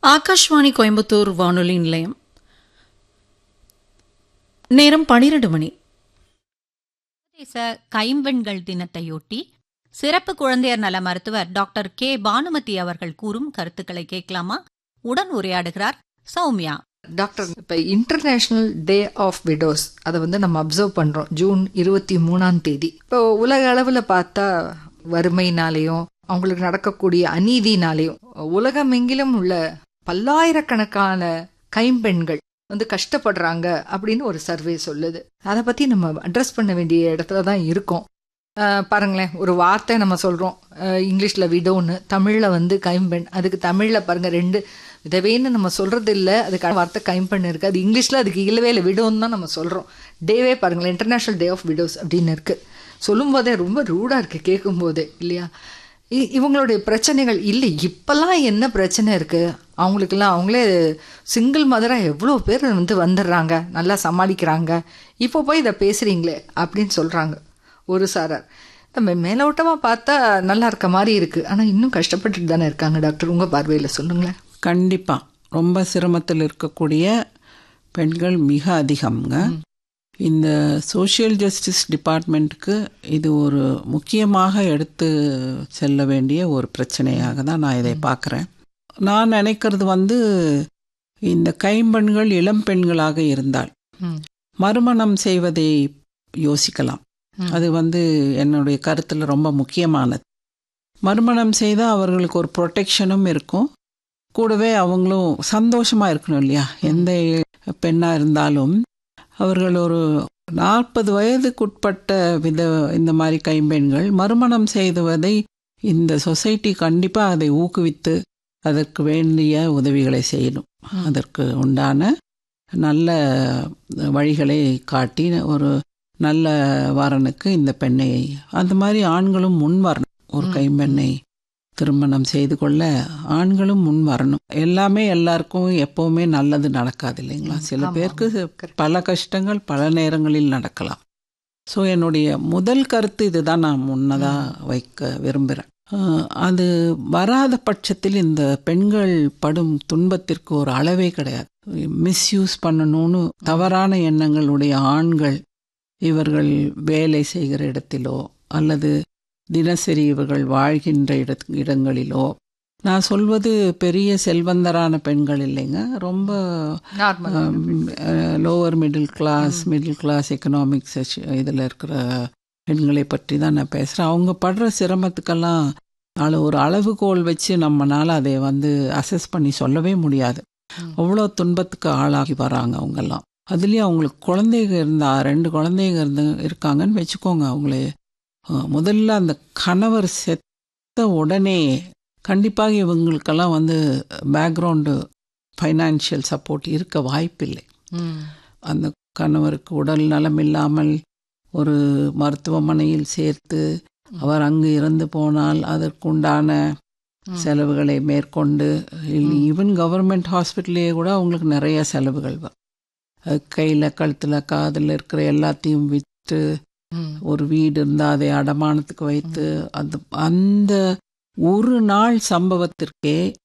ஆகாஷ்வாணி கோயம்புத்தூர் வானொலி நிலையம் நேரம் பனிரெண்டு மணி சர்வதேச கைம்பெண்கள் தினத்தையொட்டி சிறப்பு குழந்தையர் நல மருத்துவர் டாக்டர் கே பானுமதி அவர்கள் கூறும் கருத்துக்களை கேட்கலாமா உடன் உரையாடுகிறார் சௌமியா டாக்டர் இப்போ இன்டர்நேஷ்னல் டே ஆஃப் விடோஸ் அதை வந்து நம்ம அப்சர்வ் பண்ணுறோம் ஜூன் இருபத்தி மூணாம் தேதி இப்போ உலக அளவில் பார்த்தா வறுமைனாலேயும் அவங்களுக்கு நடக்கக்கூடிய அநீதினாலேயும் உலகமெங்கிலும் உள்ள பல்லாயிரக்கணக்கான கைம்பெண்கள் வந்து கஷ்டப்படுறாங்க அப்படின்னு ஒரு சர்வே சொல்லுது அதை பற்றி நம்ம அட்ரஸ் பண்ண வேண்டிய இடத்துல தான் இருக்கோம் அஹ் பாருங்களேன் ஒரு வார்த்தை நம்ம சொல்கிறோம் இங்கிலீஷில் விடோன்னு தமிழில் வந்து கைம்பெண் அதுக்கு தமிழில் பாருங்கள் ரெண்டு விதவேன்னு நம்ம சொல்கிறது இல்லை அதுக்கு வார்த்தை கைம்பெண் இருக்குது அது இங்கிலீஷில் அதுக்கு இல்லவே இல்லை விடோன்னு தான் நம்ம சொல்கிறோம் டேவே பாருங்களேன் இன்டர்நேஷ்னல் டே ஆஃப் விடோஸ் அப்படின்னு இருக்குது சொல்லும்போதே ரொம்ப ரூடாக இருக்குது கேட்கும்போதே இல்லையா இ- இவங்களுடைய பிரச்சனைகள் இல்லை இப்போல்லாம் என்ன பிரச்சனை இருக்குது அவங்களுக்கெல்லாம் அவங்களே சிங்கிள் மதராக எவ்வளோ பேர் வந்து வந்துடுறாங்க நல்லா சமாளிக்கிறாங்க இப்போ போய் இதை பேசுகிறீங்களே அப்படின்னு சொல்கிறாங்க ஒரு சாரார் நம்ம மேலோட்டமாக பார்த்தா நல்லா இருக்க மாதிரி இருக்குது ஆனால் இன்னும் கஷ்டப்பட்டுட்டு தானே இருக்காங்க டாக்டர் உங்கள் பார்வையில் சொல்லுங்களேன் கண்டிப்பாக ரொம்ப சிரமத்தில் இருக்கக்கூடிய பெண்கள் மிக அதிகம்ங்க இந்த சோஷியல் ஜஸ்டிஸ் டிபார்ட்மெண்ட்டுக்கு இது ஒரு முக்கியமாக எடுத்து செல்ல வேண்டிய ஒரு பிரச்சனையாக தான் நான் இதை பார்க்குறேன் நான் நினைக்கிறது வந்து இந்த கைம்பெண்கள் இளம் பெண்களாக இருந்தால் ம். மறுமணம் செய்வதை யோசிக்கலாம் ம். அது வந்து என்னுடைய கருத்தில் ரொம்ப முக்கியமானது மறுமணம் செய்தால் அவர்களுக்கு ஒரு ப்ரொடெக்ஷனும் இருக்கும் கூடவே அவங்களும் சந்தோஷமா இருக்கணும் இல்லையா எந்த பெண்ணாக இருந்தாலும் அவர்கள் ஒரு நாற்பது வயதுக்குட்பட்ட வித இந்த மாதிரி கைம்பெண்கள் மறுமணம் செய்துவதை இந்த சொசைட்டி கண்டிப்பாக அதை ஊக்குவித்து அதற்கு வேண்டிய உதவிகளை செய்யணும் அதற்கு உண்டான நல்ல வழிகளை காட்டி ஒரு நல்ல வரனுக்கு இந்த பெண்ணை அந்த மாதிரி ஆண்களும் முன் வரணும் ஒரு ம். கைம்பெண்ணை திருமணம் செய்து கொள்ள ஆண்களும் முன் வரணும் எல்லாமே எல்லாருக்கும் எப்பவுமே நல்லது நடக்காது இல்லைங்களா ம், சில ஆமா, பேருக்கு correct. பல கஷ்டங்கள் பல நேரங்களில் நடக்கலாம் ஸோ என்னுடைய முதல் கருத்து இதுதான் நான் முன்னதா வைக்க விரும்புகிறேன் அஹ், அது வராத பட்சத்தில் இந்த பெண்கள் படும் துன்பத்திற்கு ஒரு அளவே கிடையாது மிஸ்யூஸ் பண்ணணும்னு தவறான எண்ணங்களுடைய ஆண்கள் இவர்கள் வேலை செய்கிற இடத்திலோ அல்லது தினசரி இவர்கள் வாழ்கின்ற இட இடங்களிலோ நான் சொல்வது பெரிய செல்வந்தரான பெண்கள் இல்லைங்க ரொம்ப normal lower middle class middle class economics இதில் இருக்கிற பெண்களை பற்றி தான் நான் பேசுகிறேன் அவங்க படுற சிரமத்துக்கெல்லாம் அள ஒரு அளவுகோல் வச்சு நம்மனால அதை வந்து அசஸ் பண்ணி சொல்லவே முடியாது ம். அவ்வளோ துன்பத்துக்கு ஆளாகி வராங்க அவங்கெல்லாம் அதுலேயும் அவங்களுக்கு குழந்தைங்க இருந்தா ரெண்டு குழந்தைங்க இருந்து இருக்காங்கன்னு வச்சுக்கோங்க அவங்களே அஹ், முதல்ல அந்த கணவர் செத்த உடனே கண்டிப்பாக இவங்களுக்கெல்லாம் வந்து பேக்ரவுண்டு ஃபைனான்ஷியல் சப்போர்ட் இருக்க வாய்ப்பில்லை ம். அந்த கணவருக்கு உடல் நலம் இல்லாமல் ஒரு மருத்துவமனையில் சேர்த்து அவர் அங்கு இறந்து போனால் அதற்குண்டான ம். செலவுகளை மேற்கொண்டு ம். ஈவன் கவர்மெண்ட் ஹாஸ்பிட்டல்லையே கூட அவங்களுக்கு நிறைய செலவுகள் வரும் அது கையில் கழுத்தில் காதில் இருக்கிற எல்லாத்தையும் விற்று ம். ஒரு வீடு இருந்தால் அதை அடமானத்துக்கு வைத்து அந்த அந்த ஒரு நாள் சம்பவத்திற்கே